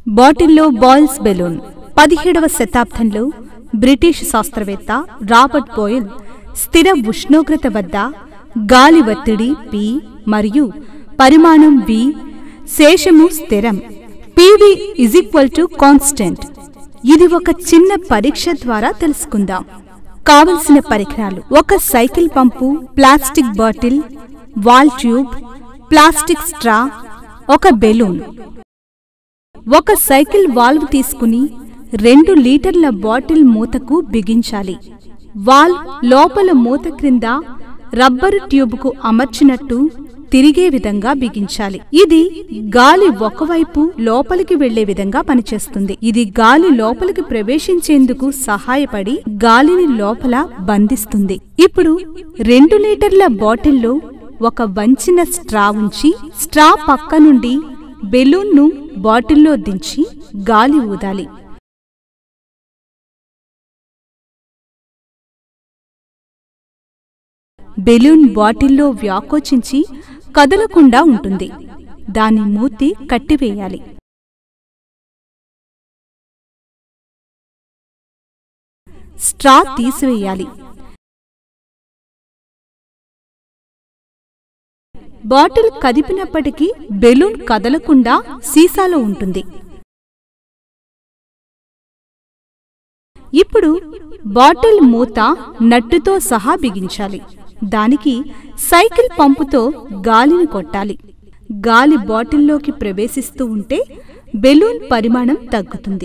బాటిల్లో boils balloon పదిహేడవ శతాబ్దంలో బ్రిటిష్ శాస్త్రవేత్త రాబర్ట్ బోయిల్ స్థిర ఉష్ణోగ్రత వద్ద గాలి ఒత్తిడి పి మరియు పరిమాణం వి శేషము స్థిరం PV is equal to constant ఇది ఒక చిన్న పరీక్ష ద్వారా తెలుసుకుందాం కావలసిన పరికరాలు ఒక cycle pump plastic bottle valve tube plastic straw ఒక బెలూన్ ఒక సైకిల్ వాల్వ్ తీసుకుని రెండు లీటర్ల బాటిల్ మూతకు బిగించాలి వాల్వ్ లోపల మూత క్రింద రబ్బరు ట్యూబ్కు అమర్చినట్టు తిరిగే విధంగా బిగించాలి ఇది గాలి ఒకవైపు లోపలికి వెళ్లే విధంగా పనిచేస్తుంది ఇది గాలి లోపలికి ప్రవేశించేందుకు సహాయపడి గాలిని లోపల బంధిస్తుంది ఇప్పుడు రెండు లీటర్ల బాటిల్లో ఒక వంచిన స్ట్రా ఉంచి స్ట్రా పక్క నుండి బెలూన్ను బాటిల్లో దించి గాలి ఊదాలి బెలూన్ బాటిల్లో వ్యాకోచించి కదలకుండా ఉంటుంది దాని మూతి కట్టివేయాలి స్ట్రా తీసివేయాలి బాటిల్ కదిపినప్పటికీ బెలూన్ కదలకుండా సీసాలో ఉంటుంది ఇప్పుడు బాటిల్ మూత నట్టుతో సహా బిగించాలి దానికి సైకిల్ పంపుతో గాలిని కొట్టాలి గాలి బాటిల్లోకి ప్రవేశిస్తూ ఉంటే బెలూన్ పరిమాణం తగ్గుతుంది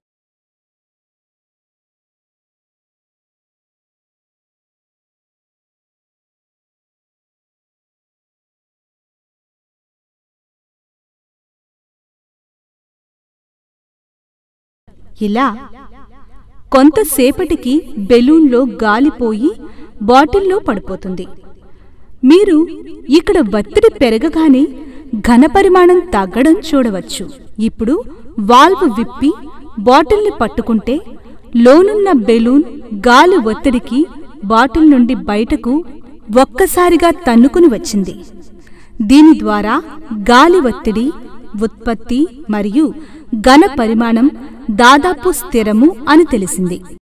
ఇలా కొంతసేపటికి బెలూన్లో గాలిపోయి బాటిల్లో పడిపోతుంది మీరు ఇక్కడ ఒత్తిడి పెరగగానే ఘనపరిమాణం తగ్గడం చూడవచ్చు ఇప్పుడు వాల్వ్ విప్పి బాటిల్ని పట్టుకుంటే లోనున్న బెలూన్ గాలి ఒత్తిడికి బాటిల్ నుండి బయటకు ఒక్కసారిగా తన్నుకుని వచ్చింది దీని ద్వారా గాలి ఒత్తిడి ఉత్పత్తి మరియు ఘన పరిమాణం దాదాపు స్థిరము అని తెలిసింది